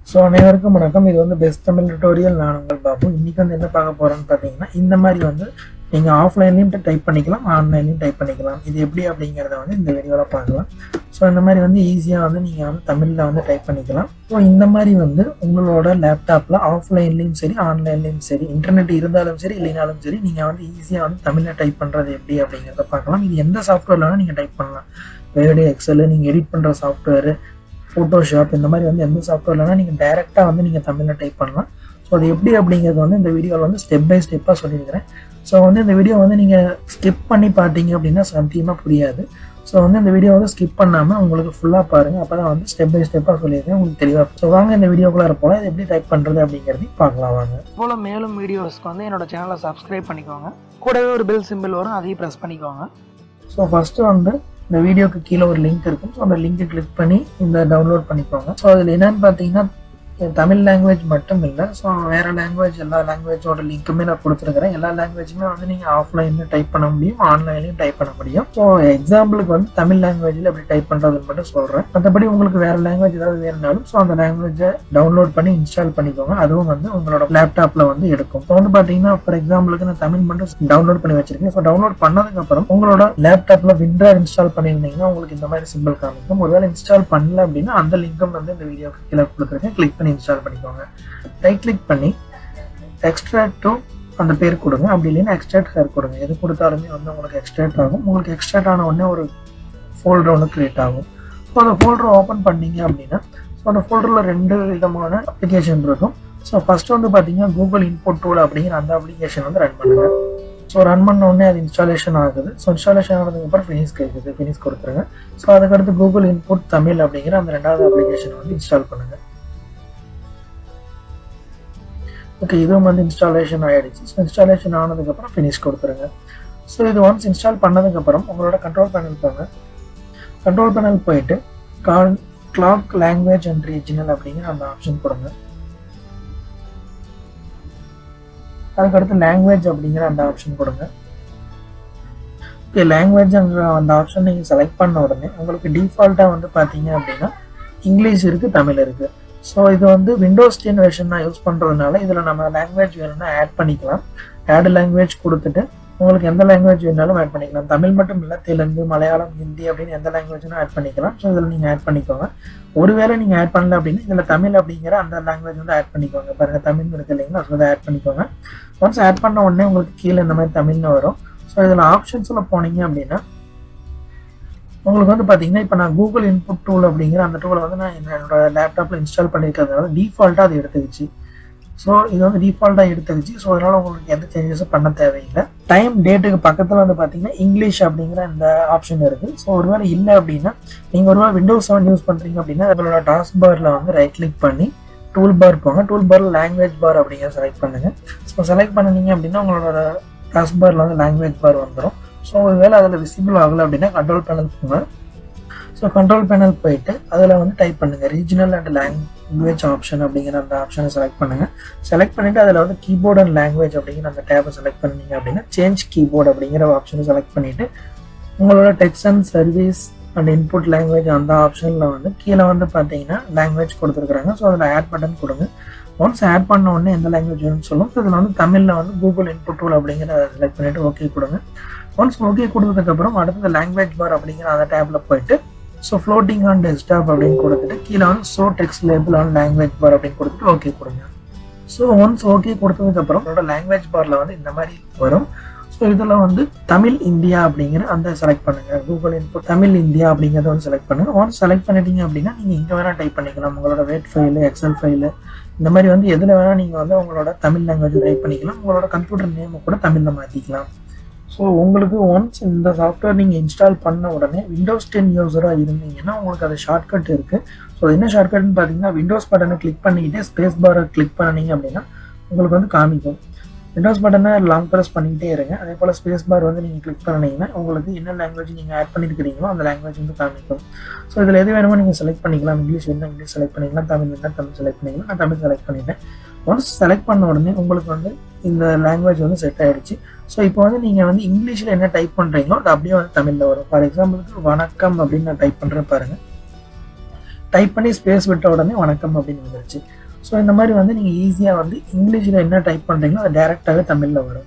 so அனைவருக்கும் வணக்கம் இது வந்து பெஸ்ட் தமிழ் டுட்டோரியல் நான் உங்கள் பாபு இன்னைக்கு வந்து என்ன பார்க்க போறோம்னு பார்த்தீங்கன்னா இந்த மாதிரி வந்து நீங்கள் ஆஃப்லைன்லையும் டைப் பண்ணிக்கலாம் ஆன்லைன்லையும் டைப் பண்ணிக்கலாம் இது எப்படி அப்படிங்கிறத வந்து இந்த வீடியோவில் பார்க்கலாம் ஸோ இந்த மாதிரி வந்து ஈஸியாக வந்து நீங்கள் வந்து தமிழில் வந்து டைப் பண்ணிக்கலாம் ஸோ இந்த மாதிரி வந்து உங்களோட லேப்டாப்பில் ஆஃப்லைன்லேயும் சரி ஆன்லைன்லேயும் சரி இன்டர்நெட் இருந்தாலும் சரி இல்லைனாலும் சரி நீங்கள் வந்து ஈஸியாக வந்து தமிழில் டைப் பண்ணுறது எப்படி அப்படிங்கிறத பார்க்கலாம் இது எந்த சாஃப்ட்வேரில் வேணால் நீங்கள் டைப் பண்ணலாம் வேர்டு எக்ஸல் நீங்கள் எடிட் பண்ணுற சாஃப்ட்வேர் ஃபோட்டோஷாப் இந்த மாதிரி வந்து எந்த சாஃப்ட்வேர்லனா நீங்கள் டைரெக்டாக வந்து நீங்கள் தமிழில் டைப் பண்ணலாம் ஸோ அது எப்படி அப்படிங்கிறது வந்து இந்த வீடியோவில் வந்து ஸ்டெப் பை ஸ்டெப்பாக சொல்லியிருக்கிறேன் ஸோ வந்து இந்த வீடியோ வந்து நீங்கள் ஸ்கிப் பண்ணி பார்த்தீங்க அப்படின்னா சத்தியமாக புரியாது ஸோ வந்து இந்த வீடியோ வந்து ஸ்கிப் பண்ணாமல் உங்களுக்கு ஃபுல்லாக பாருங்கள் அப்போ தான் வந்து ஸ்டெப் பை ஸ்டெப்பாக சொல்லியிருக்கேன் உங்களுக்கு தெளிவாக ஸோ வாங்க இந்த வீடியோக்குள்ளே போகலாம் இது எப்படி டைப் பண்ணுறது அப்படிங்கிறதையும் பார்க்கலாம் வாங்க போல் மேலும் வீடியோஸ்க்கு வந்து என்னோட சேனலை சப்ஸ்கிரைப் பண்ணிக்கோங்க கூடவே ஒரு பெல் சிம்பிள் வரும் அதையும் ப்ரெஸ் பண்ணிக்கோங்க ஸோ ஃபஸ்ட்டு வந்து இந்த வீடியோக்கு கீழே ஒரு லிங்க் இருக்கும் ஸோ அந்த லிங்கை கிளிக் பண்ணி இந்த டவுன்லோட் பண்ணிக்கோங்க ஸோ அதில் என்னன்னு பார்த்தீங்கன்னா தமிழ் லாங்குவேஜ் மட்டும் இல்லை ஸோ வேறு லாங்குவேஜ் எல்லா லாங்குவேஜோட லிங்க்குமே நான் கொடுத்துருக்குறேன் எல்லா லாங்குவேஜுமே வந்து நீங்கள் ஆஃப்லைனில் டைப் பண்ண முடியும் ஆன்லைன்லையும் டைப் பண்ண முடியும் ஸோ எக்ஸாம்பிளுக்கு வந்து தமிழ் லாங்குவேஜில் எப்படி டைப் பண்ணுறதுன்னு மட்டும் சொல்கிறேன் மற்றபடி உங்களுக்கு வேறு லாங்குவேஜ் ஏதாவது வேணுனாலும் ஸோ அந்த லாங்குவேஜை டவுன்லோட் பண்ணி இன்ஸ்டால் பண்ணிக்கோங்க அதுவும் வந்து உங்களோட லேப்டாப்பில் வந்து எடுக்கும் ஸோ வந்து பார்த்தீங்கன்னா ஃபார் எக்ஸாம்பிளுக்கு நான் தமிழ் மட்டும் டவுன்லோட் பண்ணி வச்சிருக்கேன் ஸோ டவுன்லோட் பண்ணதுக்கப்புறம் உங்களோட லேப்டாப்பில் விண்டர் இன்ஸ்டால் பண்ணியிருந்தீங்கன்னா உங்களுக்கு இந்த மாதிரி சிம்பிள் காமிக்கும் ஒருவேளை இன்ஸ்டால் பண்ணல அப்படின்னா அந்த லிங்க்கும் வந்து இந்த வீடியோக்கு கீழே கொடுத்துருக்கேன் கிளிக் பண்ணி இன்ஸ்டால் பண்ணிக்கோங்க ரைட் கிளிக் பண்ணி எக்ஸ்ட்ராக்ட் டு அந்த பேர் கொடுங்க அப்படி இல்லைன்னா எக்ஸ்ட்ராக்ட் ஹேர் கொடுங்க எது கொடுத்தாலுமே வந்து உங்களுக்கு எக்ஸ்ட்ராக்ட் ஆகும் உங்களுக்கு எக்ஸ்ட்ராக்ட் ஆன உடனே ஒரு ஃபோல்டர் ஒன்று கிரியேட் ஆகும் ஸோ அந்த ஃபோல்டர் ஓப்பன் பண்ணீங்க அப்படின்னா ஸோ அந்த ஃபோல்டரில் ரெண்டு விதமான அப்ளிகேஷன் இருக்கும் ஸோ ஃபர்ஸ்ட் வந்து பார்த்தீங்கன்னா கூகுள் இன்புட் டூல் அப்படிங்கிற அந்த அப்ளிகேஷன் வந்து ரன் பண்ணுங்க ஸோ ரன் பண்ண உடனே அது இன்ஸ்டாலேஷன் ஆகுது ஸோ இன்ஸ்டாலேஷன் ஆனதுக்கப்புறம் ஃபினிஷ் கேட்குது ஃபினிஷ் கொடுத்துருங்க ஸோ அதுக்கடுத்து கூகுள் இன்புட் தமிழ் அப்படிங்கிற அந்த ரெண்டாவது அப்ளிகேஷன் வந்து இன்ஸ்டால் பண்ணுங்க ஓகே இதுவும் வந்து இன்ஸ்டாலேஷன் ஆகிடுச்சு ஸோ இன்ஸ்டாலேஷன் ஆனதுக்கப்புறம் ஃபினிஷ் கொடுத்துருங்க ஸோ இது ஒன்ஸ் இன்ஸ்டால் பண்ணதுக்கப்புறம் உங்களோட கண்ட்ரோல் பேனல் போங்க கண்ட்ரோல் பேனல் போயிட்டு call clock language and regional அப்படிங்கிற அந்த ஆப்ஷன் கொடுங்க அதுக்கடுத்து லாங்குவேஜ் அப்படிங்கிற அந்த ஆப்ஷன் கொடுங்க ஓகே லாங்குவேஜ் அந்த ஆப்ஷன் நீங்கள் செலக்ட் பண்ண உடனே உங்களுக்கு டிஃபால்ட்டாக வந்து பார்த்தீங்க அப்படின்னா இங்கிலீஷ் இருக்குது தமிழ் இருக்குது ஸோ இது வந்து விண்டோஸ் டென் வெர்ஷன் நான் யூஸ் பண்ணுறதுனால இதில் நம்ம லாங்குவேஜ் வேணும்னா ஆட் பண்ணிக்கலாம் ஆட் லாங்குவேஜ் கொடுத்துட்டு உங்களுக்கு எந்த லாங்குவேஜ் வேணாலும் ஆட் பண்ணிக்கலாம் தமிழ் மட்டும் இல்லை தெலுங்கு மலையாளம் ஹிந்தி அப்படின்னு எந்த லாங்குவேஜ்னும் ஆட் பண்ணிக்கலாம் ஸோ இதில் நீங்கள் ஆட் பண்ணிக்கோங்க ஒருவேளை நீங்கள் ஆட் பண்ணல அப்படின்னா இதில் தமிழ் அப்படிங்கிற அந்த லாங்குவேஜ் வந்து ஆட் பண்ணிக்கோங்க பாருங்கள் தமிழ் இருக்கு இல்லைங்களா ஸோ அதை ஆட் பண்ணிக்கோங்க ஒன்ஸ் ஆட் பண்ண உடனே உங்களுக்கு கீழே இந்த மாதிரி தமிழ்னு வரும் ஸோ இதில் ஆப்ஷன்ஸில் போனீங்க அப்படின்னா உங்களுக்கு வந்து பார்த்தீங்கன்னா இப்போ நான் கூகுள் இன்புட் டூல் அப்படிங்கிற அந்த டூலை வந்து நான் என்னோட லேப்டாப்பில் இன்ஸ்டால் பண்ணியிருக்கிறதுனால டிஃபால்ட்டாக அது எடுத்துக்கிச்சு ஸோ இது வந்து டிஃபால்ட்டாக எடுத்துக்கிச்சு ஸோ அதனால் உங்களுக்கு எந்த சேஞ்சஸும் பண்ண தேவையில்லை டைம் டேட்டுக்கு பக்கத்தில் வந்து பார்த்தீங்கன்னா இங்கிலீஷ் அப்படிங்கிற இந்த ஆப்ஷன் இருக்குது ஸோ ஒருவேளை இல்லை அப்படின்னா நீங்கள் ஒருவேளை விண்டோஸ் செவன் யூஸ் பண்ணுறீங்க அப்படின்னா உங்களோட டாஸ்க் பாரில் வந்து ரைட் கிளிக் பண்ணி டூல் பார் போங்க டூல் பாரில் லாங்குவேஜ் பார் அப்படிங்கிற செலக்ட் பண்ணுங்கள் ஸோ செலக்ட் பண்ணினீங்க அப்படின்னா உங்களோட டாஸ்க் பாரில் வந்து லாங்குவேஜ் பார் வந்துடும் ஸோ ஒருவேளை அதில் விசிபிள் ஆகலை அப்படின்னா கண்ட்ரோல் பேனல் போங்க ஸோ கண்ட்ரோல் பேனல் போயிட்டு அதில் வந்து டைப் பண்ணுங்கள் ரீஜனல் அண்ட் லாங்குவேஜ் ஆப்ஷன் அப்படிங்கிற அந்த ஆப்ஷனை செலக்ட் பண்ணுங்கள் செலக்ட் பண்ணிவிட்டு அதில் வந்து கீபோர்ட் அண்ட் லாங்குவேஜ் அப்படிங்கிற அந்த டேப்பை செலக்ட் பண்ணீங்க அப்படின்னா சேஞ்ச் கீபோர்ட் அப்படிங்கிற ஆப்ஷனை செலக்ட் பண்ணிவிட்டு உங்களோட text and service and input language அந்த ஆப்ஷனில் வந்து கீழே வந்து பார்த்தீங்கன்னா லாங்குவேஜ் கொடுத்துருக்குறாங்க ஸோ அதில் ஆட் பட்டன் கொடுங்க ஒன்ஸ் ஆட் பண்ண உடனே எந்த லாங்குவேஜ் வேணும்னு சொல்லும் இதில் வந்து தமிழில் வந்து கூகுள் இன்புட் டூல் அப்படிங்கிற செலக்ட் பண்ணிவிட்டு ஓகே கொடுங்க ஒன்ஸ் ஓகே கொடுத்ததுக்கப்புறம் அடுத்தது லாங்குவேஜ் பார் அப்படிங்கிற அந்த டேப்பில் போயிட்டு ஸோ ஃப்ளோட்டிங் ஆன் டெஸ்க்டாப் அப்படின்னு கொடுத்துட்டு கீழே வந்து so text label on language bar அப்படின்னு கொடுத்துட்டு ஓகே கொடுங்க ஸோ ஒன்ஸ் ஓகே கொடுத்ததுக்கப்புறம் உங்களோட லாங்குவேஜ் பாரில் வந்து இந்த மாதிரி வரும் ஸோ இதில் வந்து தமிழ் இந்தியா அப்படிங்கிற அந்த செலக்ட் பண்ணுங்கள் கூகுள் இன்புட் தமிழ் இந்தியா அப்படிங்கிறத வந்து செலக்ட் பண்ணுங்கள் ஒன்ஸ் செலக்ட் பண்ணிட்டீங்க அப்படின்னா நீங்கள் இங்கே வேணால் டைப் பண்ணிக்கலாம் உங்களோட வேட் ஃபைலு எக்ஸல் ஃபைலு இந்த மாதிரி வந்து எதில் வேணால் நீங்கள் வந்து உங்களோட தமிழ் லாங்குவேஜ் டைப் பண்ணிக்கலாம் உங்களோட கம்ப்யூட்டர் நேமை கூட தமிழில் மாற்றிக்கலாம் ஸோ உங்களுக்கு ஒன்ஸ் இந்த சாஃப்ட்வேர் நீங்கள் இன்ஸ்டால் பண்ண உடனே விண்டோஸ் டென் யூஸராக இருந்தீங்கன்னா உங்களுக்கு அது ஷார்ட்கட் இருக்குது ஸோ என்ன ஷார்ட்கட்னு பார்த்தீங்கன்னா விண்டோஸ் பட்டனை கிளிக் பண்ணிக்கிட்டே ஸ்பேஸ் பாரை கிளிக் பண்ணிங்க அப்படின்னா உங்களுக்கு வந்து காமிக்கும் விண்டோஸ் பட்டனை லாங் ப்ரெஸ் பண்ணிக்கிட்டே இருங்க அதே போல் ஸ்பேஸ் பார் வந்து நீங்கள் கிளிக் பண்ணிங்கன்னா உங்களுக்கு என்ன லாங்குவேஜ் நீங்கள் ஆட் பண்ணியிருக்கிறீங்களோ அந்த லாங்குவேஜ் வந்து காமிக்கும் ஸோ இதில் எது வேணுமோ நீங்கள் செலக்ட் பண்ணிக்கலாம் இங்கிலீஷ் வேணும் இங்கிலீஷ் செலக்ட் பண்ணிக்கலாம் தமிழ் வேணால் தமிழ் செலக்ட் பண்ணிக்கலாம் நான் தமிழ் செலக்ட் பண்ணிட்டேன் ஒன்ஸ் செலக்ட் பண்ண உடனே உங்களுக்கு வந்து இந்த லாங்குவேஜ் வந்து செட் ஆகிடுச்சு ஸோ இப்போ வந்து நீங்கள் வந்து இங்கிலீஷில் என்ன டைப் பண்ணுறீங்களோ அது அப்படியே வந்து தமிழில் வரும் ஃபார் எக்ஸாம்பிளுக்கு வணக்கம் அப்படின்னு நான் டைப் பண்ணுறேன் பாருங்கள் டைப் பண்ணி ஸ்பேஸ் விட்ட உடனே வணக்கம் அப்படின்னு வந்துருச்சு ஸோ இந்த மாதிரி வந்து நீங்கள் ஈஸியாக வந்து இங்கிலீஷில் என்ன டைப் பண்ணுறீங்களோ அது டேரெக்டாகவே தமிழில் வரும்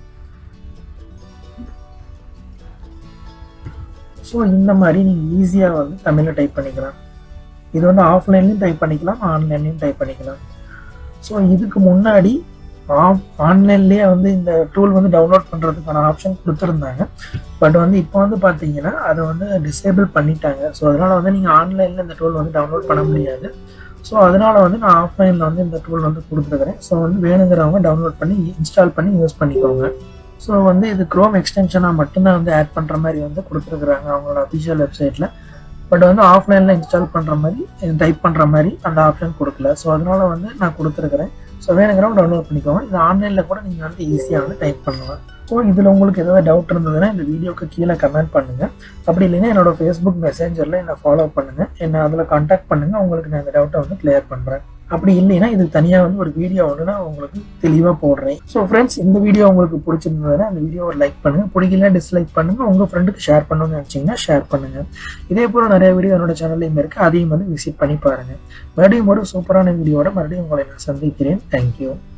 ஸோ இந்த மாதிரி நீங்கள் ஈஸியாக வந்து தமிழில் டைப் பண்ணிக்கலாம் இது வந்து ஆஃப்லைன்லையும் டைப் பண்ணிக்கலாம் ஆன்லைன்லையும் டைப் பண்ணிக்கலாம் ஸோ இதுக்கு முன்னாடி ஆஃப் ஆன்லைன்லேயே வந்து இந்த டூல் வந்து டவுன்லோட் பண்ணுறதுக்கான ஆப்ஷன் கொடுத்துருந்தாங்க பட் வந்து இப்போ வந்து பார்த்தீங்கன்னா அதை வந்து டிசேபிள் பண்ணிட்டாங்க ஸோ அதனால் வந்து நீங்கள் ஆன்லைனில் இந்த டூல் வந்து டவுன்லோட் பண்ண முடியாது ஸோ அதனால் வந்து நான் ஆஃப்லைனில் வந்து இந்த டூல் வந்து கொடுத்துருக்குறேன் ஸோ வந்து வேணுங்கிறவங்க டவுன்லோட் பண்ணி இன்ஸ்டால் பண்ணி யூஸ் பண்ணிக்கோங்க ஸோ வந்து இது க்ரோம் எக்ஸ்டென்ஷனாக மட்டும்தான் வந்து ஆட் பண்ணுற மாதிரி வந்து கொடுத்துருக்குறாங்க அவங்களோட அஃபிஷியல் வெப்சைட்டில் பட் வந்து ஆஃப்லைனில் இன்ஸ்டால் பண்ணுற மாதிரி டைப் பண்ணுற மாதிரி அந்த ஆப்ஷன் கொடுக்கல ஸோ அதனால் வந்து நான் கொடுத்துருக்குறேன் ஸோ வேணுங்கிறவங்க டவுன்லோட் பண்ணிக்கோங்க இது ஆன்லைனில் கூட நீங்கள் வந்து ஈஸியாக வந்து டைப் பண்ணலாம் ஸோ இதில் உங்களுக்கு ஏதாவது டவுட் இருந்ததுன்னா இந்த வீடியோக்கு கீழே கமெண்ட் பண்ணுங்கள் அப்படி இல்லைன்னா என்னோட ஃபேஸ்புக் மெசேஞ்சரில் என்னை ஃபாலோ பண்ணுங்கள் என்னை அதில் காண்டாக்ட் பண்ணுங்கள் உங்களுக்கு நான் இந்த டவுட்டை வந்து கிளியர் பண்ணுறேன் அப்படி இல்லைன்னா இதுக்கு தனியாக வந்து ஒரு வீடியோ வந்து நான் உங்களுக்கு தெளிவாக போடுறேன் ஸோ ஃப்ரெண்ட்ஸ் இந்த வீடியோ உங்களுக்கு பிடிச்சிருந்ததுன்னா இந்த வீடியோவை லைக் பண்ணுங்கள் பிடிக்கல டிஸ்லைக் பண்ணுங்கள் உங்கள் ஃப்ரெண்டுக்கு ஷேர் பண்ணணும்னு நினச்சிங்கன்னா ஷேர் பண்ணுங்கள் இதே போல் நிறைய வீடியோ என்னோட சேனல்லையும் இருக்குது அதையும் வந்து விசிட் பண்ணி பாருங்கள் மறுபடியும் ஒரு சூப்பரான வீடியோட மறுபடியும் உங்களை நான் சந்திக்கிறேன் தேங்க்யூ